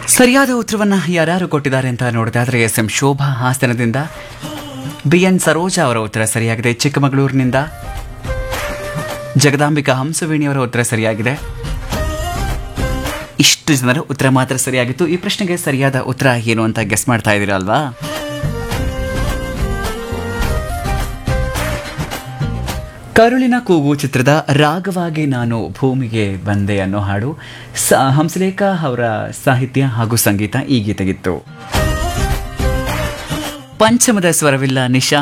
ಸರಿಯಾದ ಉತ್ತರವನ್ನ ಯಾರ್ಯಾರು ಕೊಟ್ಟಿದ್ದಾರೆ ಅಂತ ನೋಡೋದಾದ್ರೆ ಎಸ್ ಎಂ ಶೋಭಾ ಹಾಸನದಿಂದ ಬಿ ಎನ್ ಸರೋಜಾ ಅವರ ಉತ್ತರ ಸರಿಯಾಗಿದೆ ಚಿಕ್ಕಮಗಳೂರಿನಿಂದ ಜಗದಾಂಬಿಕಾ ಹಂಸವೇಣಿಯವರ ಉತ್ತರ ಸರಿಯಾಗಿದೆ ಇಷ್ಟು ಜನರ ಉತ್ತರ ಮಾತ್ರ ಸರಿಯಾಗಿತ್ತು ಈ ಪ್ರಶ್ನೆಗೆ ಸರಿಯಾದ ಉತ್ತರ ಏನು ಅಂತ ಗೆಸ್ ಮಾಡ್ತಾ ಇದ್ದೀರಾ ಅಲ್ವಾ ಕರುಳಿನ ಕೂಗು ಚಿತ್ರದ ರಾಗವಾಗಿ ನಾನು ಭೂಮಿಗೆ ಬಂದೆ ಅನ್ನೋ ಹಾಡು ಸ ಹಂಸಲೇಖ ಅವರ ಸಾಹಿತ್ಯ ಹಾಗೂ ಸಂಗೀತ ಈ ಗೀತೆಗಿತ್ತು ಪಂಚಮದ ಸ್ವರವಿಲ್ಲ ನಿಶಾ